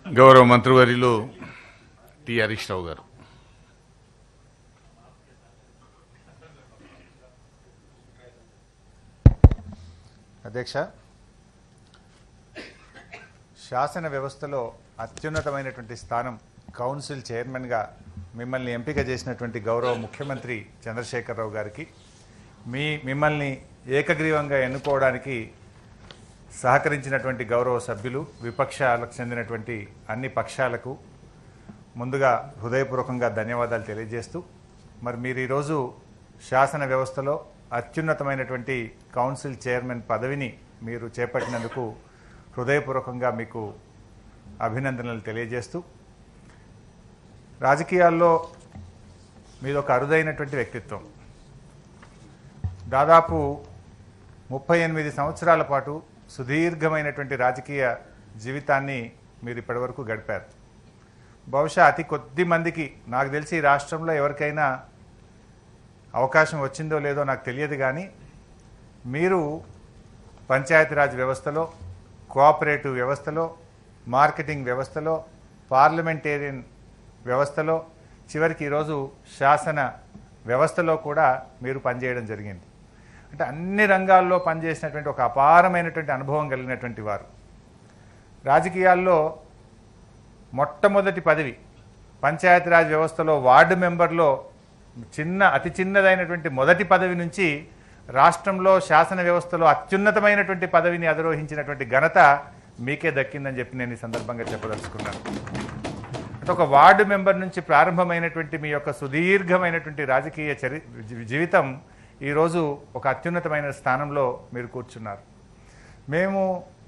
గౌరవ మంత్రివర్యులు టి హరీష్ రావు గారు అధ్యక్ష శాసన వ్యవస్థలో అత్యున్నతమైనటువంటి స్థానం కౌన్సిల్ చైర్మన్గా మిమ్మల్ని ఎంపిక చేసినటువంటి గౌరవ ముఖ్యమంత్రి చంద్రశేఖరరావు గారికి మీ మిమ్మల్ని ఏకగ్రీవంగా ఎన్నుకోవడానికి సహకరించినటువంటి గౌరవ సభ్యులు విపక్షాలకు చెందినటువంటి అన్ని పక్షాలకు ముందుగా హృదయపూర్వకంగా ధన్యవాదాలు తెలియజేస్తూ మరి మీరు ఈరోజు శాసన వ్యవస్థలో అత్యున్నతమైనటువంటి కౌన్సిల్ చైర్మన్ పదవిని మీరు చేపట్టినందుకు హృదయపూర్వకంగా మీకు అభినందనలు తెలియజేస్తూ రాజకీయాల్లో మీది ఒక అరుదైనటువంటి వ్యక్తిత్వం దాదాపు ముప్పై ఎనిమిది సంవత్సరాల పాటు సుదీర్ఘమైనటువంటి రాజకీయ జీవితాన్ని మీరు ఇప్పటివరకు గడిపారు బహుశా అతి కొద్ది మందికి నాకు తెలిసి ఈ రాష్ట్రంలో ఎవరికైనా అవకాశం వచ్చిందో లేదో నాకు తెలియదు కానీ మీరు పంచాయతీరాజ్ వ్యవస్థలో కోఆపరేటివ్ వ్యవస్థలో మార్కెటింగ్ వ్యవస్థలో పార్లమెంటేరియన్ వ్యవస్థలో చివరికి ఈరోజు శాసన వ్యవస్థలో కూడా మీరు పనిచేయడం జరిగింది అంటే అన్ని రంగాల్లో పనిచేసినటువంటి ఒక అపారమైనటువంటి అనుభవం కలిగినటువంటి వారు రాజకీయాల్లో మొట్టమొదటి పదవి పంచాయతీరాజ్ వ్యవస్థలో వార్డు మెంబర్లో చిన్న అతి చిన్నదైనటువంటి మొదటి పదవి నుంచి రాష్ట్రంలో శాసన వ్యవస్థలో అత్యున్నతమైనటువంటి పదవిని అధిరోహించినటువంటి ఘనత మీకే దక్కిందని చెప్పి నేను ఈ సందర్భంగా చెప్పదలుచుకున్నాను అంటే ఒక వార్డు మెంబర్ నుంచి ప్రారంభమైనటువంటి మీ యొక్క సుదీర్ఘమైనటువంటి రాజకీయ చరి జీ- జీవితం ఈరోజు ఒక అత్యున్నతమైన స్థానంలో మీరు కూర్చున్నారు మేము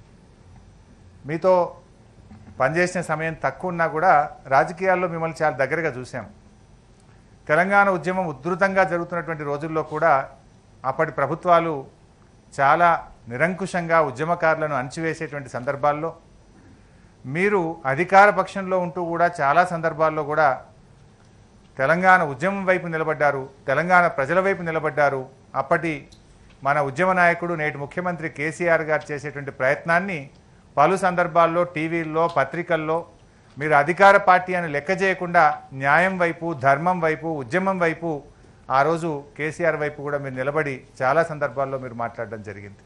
మీతో పనిచేసిన సమయం తక్కువ ఉన్నా కూడా రాజకీయాల్లో మిమ్మల్ని చాలా దగ్గరగా చూసాం తెలంగాణ ఉద్యమం ఉధృతంగా జరుగుతున్నటువంటి రోజుల్లో కూడా అప్పటి ప్రభుత్వాలు చాలా నిరంకుశంగా ఉద్యమకారులను అణచివేసేటువంటి సందర్భాల్లో మీరు అధికార పక్షంలో ఉంటూ కూడా చాలా సందర్భాల్లో కూడా తెలంగాణ ఉద్యమం వైపు నిలబడ్డారు తెలంగాణ ప్రజల వైపు నిలబడ్డారు అప్పటి మన ఉద్యమ నాయకుడు నేటి ముఖ్యమంత్రి కేసీఆర్ గారు చేసేటువంటి ప్రయత్నాన్ని పలు సందర్భాల్లో టీవీల్లో పత్రికల్లో మీరు అధికార పార్టీ అని లెక్క చేయకుండా న్యాయం వైపు ధర్మం వైపు ఉద్యమం వైపు ఆ రోజు కేసీఆర్ వైపు కూడా మీరు నిలబడి చాలా సందర్భాల్లో మీరు మాట్లాడడం జరిగింది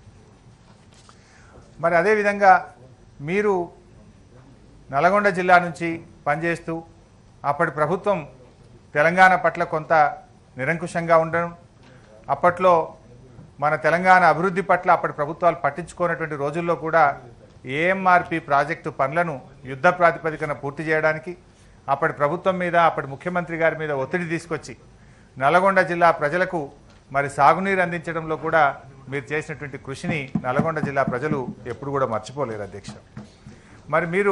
మరి అదేవిధంగా మీరు నల్గొండ జిల్లా నుంచి పనిచేస్తూ అప్పటి ప్రభుత్వం తెలంగాణ పట్ల కొంత నిరంకుశంగా ఉండడం అప్పట్లో మన తెలంగాణ అభివృద్ధి పట్ల అప్పటి ప్రభుత్వాలు పట్టించుకోనటువంటి రోజుల్లో కూడా ఏఎంఆర్పి ప్రాజెక్టు పనులను యుద్ధ ప్రాతిపదికన పూర్తి చేయడానికి అప్పటి ప్రభుత్వం మీద అప్పటి ముఖ్యమంత్రి గారి మీద ఒత్తిడి తీసుకొచ్చి నల్గొండ జిల్లా ప్రజలకు మరి సాగునీరు అందించడంలో కూడా మీరు చేసినటువంటి కృషిని నల్గొండ జిల్లా ప్రజలు ఎప్పుడు కూడా మర్చిపోలేరు అధ్యక్ష మరి మీరు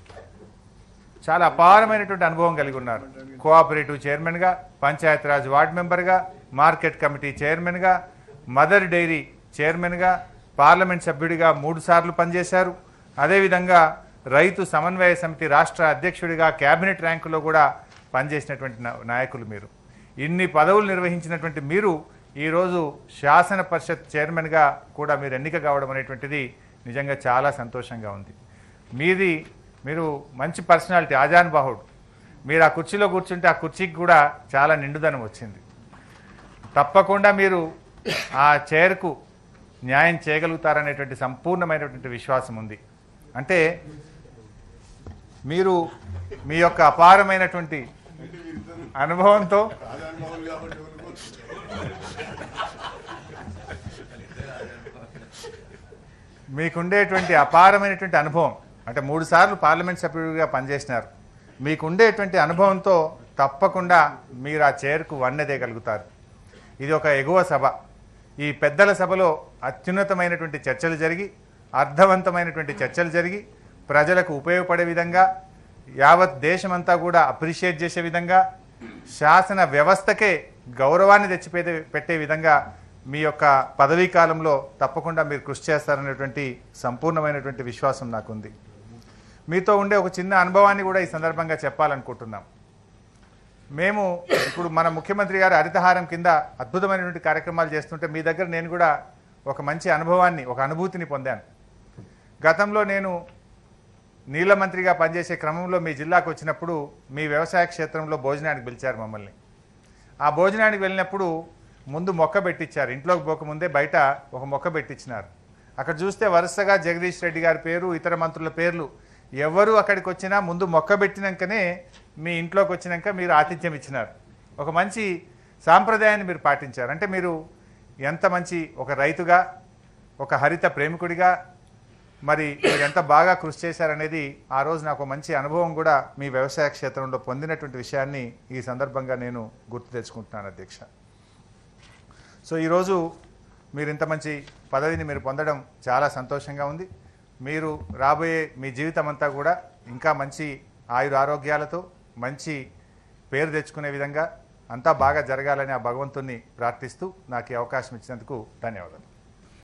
చాలా అపారమైనటువంటి అనుభవం కలిగి ఉన్నారు కోఆపరేటివ్ చైర్మన్గా పంచాయతీరాజ్ వార్డ్ మెంబర్గా మార్కెట్ కమిటీ చైర్మన్గా మదర్ డైరీ చైర్మన్గా పార్లమెంట్ సభ్యుడిగా మూడు సార్లు పనిచేశారు అదేవిధంగా రైతు సమన్వయ సమితి రాష్ట్ర అధ్యక్షుడిగా కేబినెట్ ర్యాంకులో కూడా పనిచేసినటువంటి నా- నాయకులు మీరు ఇన్ని పదవులు నిర్వహించినటువంటి మీరు ఈరోజు శాసన పరిషత్ చైర్మన్గా కూడా మీరు ఎన్నిక కావడం అనేటువంటిది నిజంగా చాలా సంతోషంగా ఉంది మీది మీరు మంచి పర్సనాలిటీ ఆజానుబాహుడు మీరు ఆ కుర్చీలో కూర్చుంటే ఆ కుర్చీకి కూడా చాలా నిండుదనం వచ్చింది తప్పకుండా మీరు ఆ చైర్కు న్యాయం చేయగలుగుతారనేటువంటి సంపూర్ణమైనటువంటి విశ్వాసం ఉంది అంటే మీరు మీ యొక్క అపారమైనటువంటి అనుభవంతో మీకుండేటువంటి అపారమైనటువంటి అనుభవం అంటే మూడు సార్లు పార్లమెంట్ సభ్యుడిగా పనిచేసినారు మీకుండేటువంటి అనుభవంతో తప్పకుండా మీరు ఆ చైర్కు వన్నెదేయగలుగుతారు ఇది ఒక ఎగువ సభ ఈ పెద్దల సభలో అత్యున్నతమైనటువంటి చర్చలు జరిగి అర్థవంతమైనటువంటి చర్చలు జరిగి ప్రజలకు ఉపయోగపడే విధంగా యావత్ దేశమంతా కూడా అప్రిషియేట్ చేసే విధంగా శాసన వ్యవస్థకే గౌరవాన్ని తెచ్చిపెట్టే పెట్టే విధంగా మీ యొక్క పదవీ కాలంలో తప్పకుండా మీరు కృషి చేస్తారనేటువంటి సంపూర్ణమైనటువంటి విశ్వాసం నాకుంది మీతో ఉండే ఒక చిన్న అనుభవాన్ని కూడా ఈ సందర్భంగా చెప్పాలనుకుంటున్నాం మేము ఇప్పుడు మన ముఖ్యమంత్రి గారు హరితహారం కింద అద్భుతమైనటువంటి కార్యక్రమాలు చేస్తుంటే మీ దగ్గర నేను కూడా ఒక మంచి అనుభవాన్ని ఒక అనుభూతిని పొందాను గతంలో నేను నీళ్ళ మంత్రిగా పనిచేసే క్రమంలో మీ జిల్లాకు వచ్చినప్పుడు మీ వ్యవసాయ క్షేత్రంలో భోజనానికి పిలిచారు మమ్మల్ని ఆ భోజనానికి వెళ్ళినప్పుడు ముందు మొక్క పెట్టించారు ఇంట్లోకి పోకముందే బయట ఒక మొక్క పెట్టించినారు అక్కడ చూస్తే వరుసగా జగదీష్ రెడ్డి గారి పేరు ఇతర మంత్రుల పేర్లు ఎవరు అక్కడికి వచ్చినా ముందు మొక్క పెట్టినాకనే మీ ఇంట్లోకి వచ్చినాక మీరు ఆతిథ్యం ఇచ్చినారు ఒక మంచి సాంప్రదాయాన్ని మీరు పాటించారు అంటే మీరు ఎంత మంచి ఒక రైతుగా ఒక హరిత ప్రేమికుడిగా మరి మీరు ఎంత బాగా కృషి చేశారనేది ఆ రోజు నాకు మంచి అనుభవం కూడా మీ వ్యవసాయ క్షేత్రంలో పొందినటువంటి విషయాన్ని ఈ సందర్భంగా నేను గుర్తు తెచ్చుకుంటున్నాను అధ్యక్ష సో ఈరోజు మీరు ఇంత మంచి పదవిని మీరు పొందడం చాలా సంతోషంగా ఉంది మీరు రాబోయే మీ జీవితం అంతా కూడా ఇంకా మంచి ఆయుర ఆరోగ్యాలతో మంచి పేరు తెచ్చుకునే విధంగా అంతా బాగా జరగాలని ఆ భగవంతుణ్ణి ప్రార్థిస్తూ నాకు ఈ అవకాశం ఇచ్చినందుకు ధన్యవాదాలు